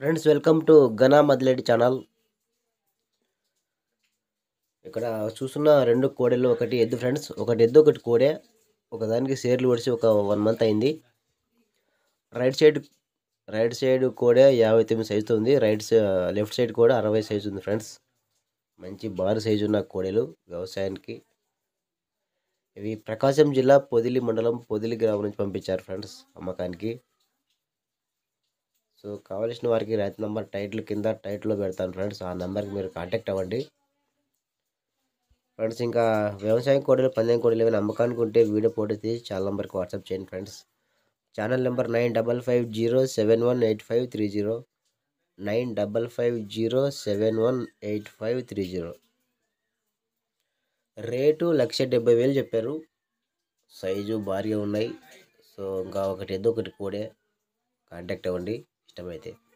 friends welcome to Ghana Madileti channel ఇక్కడ చూస్తున్న రెండు కోడెలు ఒకటి ఎద్దు ఫ్రెండ్స్ ఒకటి ఎద్దు ఒకటి కోడె ఒకదానికి సేర్లు ఒడిచి ఒక వన్ మంత్ అయింది రైట్ సైడ్ రైట్ సైడ్ కోడె యాభై తొమ్మిది సైజుతో ఉంది రైట్ సైడ్ లెఫ్ట్ సైడ్ కూడా అరవై సైజు ఉంది ఫ్రెండ్స్ మంచి భారీ సైజు ఉన్న కోడెలు వ్యవసాయానికి ఇవి ప్రకాశం జిల్లా పొదిలి మండలం పొదిలి గ్రామం నుంచి పంపించారు ఫ్రెండ్స్ అమ్మకానికి సో కావలసిన వారికి రైతు నంబర్ టైటిల్ కింద టైటిల్లో పెడతాను ఫ్రెండ్స్ ఆ నెంబర్కి మీరు కాంటాక్ట్ అవ్వండి ఫ్రెండ్స్ ఇంకా వ్యవసాయం కోడలు పందెం కోడలు ఏమైనా అమ్మకానికి ఉంటే వీడియో ఫోటో తీసి ఛానల్ నెంబర్కి వాట్సాప్ చేయండి friends channel number nine double five zero seven one eight five three zero nine double five zero seven one eight five three zero rate lakh డెబ్బై వేలు చెప్పారు సైజు భారీగా ఉన్నాయి సో ఇంకా ఒకటి ఎద్దు ఒకటి కోడే కాంటాక్ట్ అవ్వండి ఇష్టమైతే